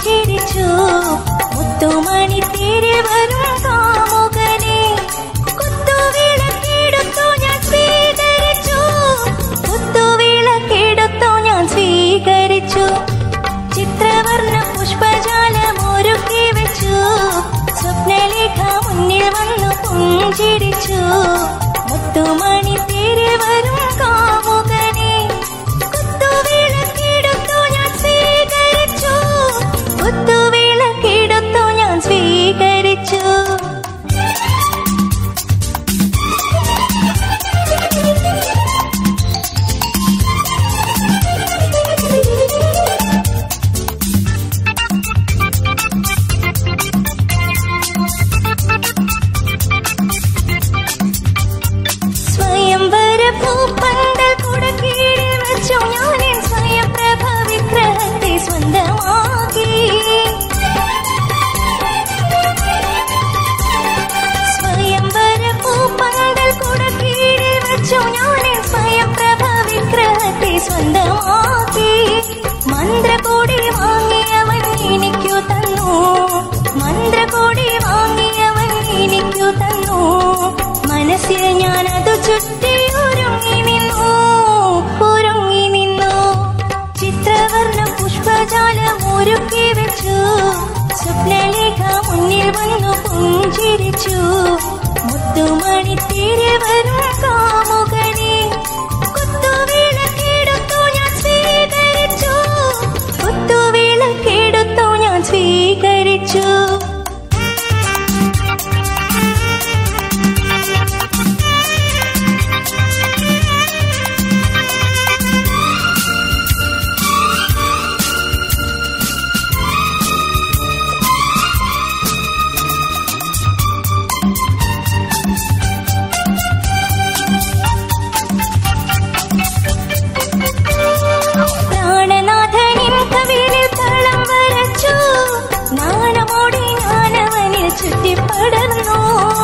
പുഞ്ചിരിച്ചു മുത്തുമണി തിരുവരും കാമുകനെ കുത്തുവിളക്കെടുത്തു ഞാൻ സ്വീകരിച്ചു കുത്തുവിളക്കെടുത്തു ഞാൻ സ്വീകരിച്ചു ചിത്രവർണ്ണ പുഷ്പജാലം ഒരുക്കി വെച്ചു സ്വപ്നലേഖ മുന്നിൽ വന്നു പുഞ്ചിരിച്ചു മുത്തുമണി തിരുവരും കാമുകനെ കുത്തുവിളക്കെടുത്തു ഞാൻ സ്വീകരിച്ചു കുത്തുവിളക്കെടുത്തു ഞാൻ സ്വീകരിച്ചു സ്വയംവര ഭൂപന്തൽ കുടക്കീഴിൽ വച്ചു ഞാനിൻ സ്വയംപ്രഭ വിഗ്രഹത്തെ സ്വന്തമാക്കി സ്വയംവര ഭൂപന്തൽ കുടക്കീഴിൽ വച്ചു ഞാനിൻ സ്വയംപ്രഭ വിഗ്രഹത്തെ സ്വന്തമാക്കി മന്ത്രകൂടി വാങ്ങിയവൻ എനിക്കു തന്നു മന്ത്രകൂടി വാങ്ങിയവൻ എനിക്കു തന്നു മനസ്സിൽ ഞാൻ അത് ചുറ്റി ഒരുങ്ങി നിന്നു ഒരുങ്ങി നിന്നു ചിത്രവർണ്ണ പുഷ്പജാലം ഒരുക്കി വെച്ചു സ്വപ്നലേഖ മുന്നിൽ വന്നു പുഞ്ചിരിച്ചു മുത്തുമണി തിരുവരും കാമുകനെ കുത്തുവിളക്കെടുത്തു ഞാൻ സ്വീകരിച്ചു കുത്തുവിളക്കെടുത്തു ഞാൻ സ്വീകരിച്ചു പ്രാണനാഥനിൻ കവിളിൽ തളം വരച്ചു നാണമോടി ഞാനവനിൽ ചുറ്റിപ്പടർന്നു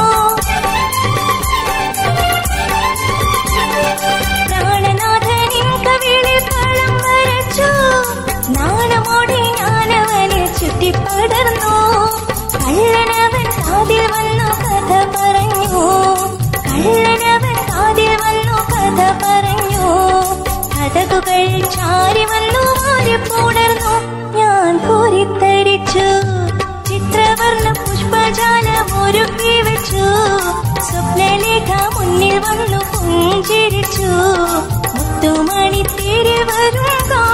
പ്രാണനാഥനിൻ കവിളിൽ തളം വരച്ചു നാണമോടി ഞാനവനിൽ ചുറ്റിപ്പടർന്നു കള്ളനവൻ കാതിൽ വന്നു കഥ പറഞ്ഞു കള്ളനവൻ കാതിൽ വന്നു കഥ പറഞ്ഞു കഥകുകൾ ചാരി വന്നു മാറിപ്പുണർന്നു ഞാൻ കോരിത്തരിച്ചു ചിത്രവർണ്ണ പുഷ്പജാലം ഒരുക്കി വെച്ചു സ്വപ്നലേഖ മുന്നിൽ വന്നു പുഞ്ചിരിച്ചു മുത്തുമണി തിരുവരും കാ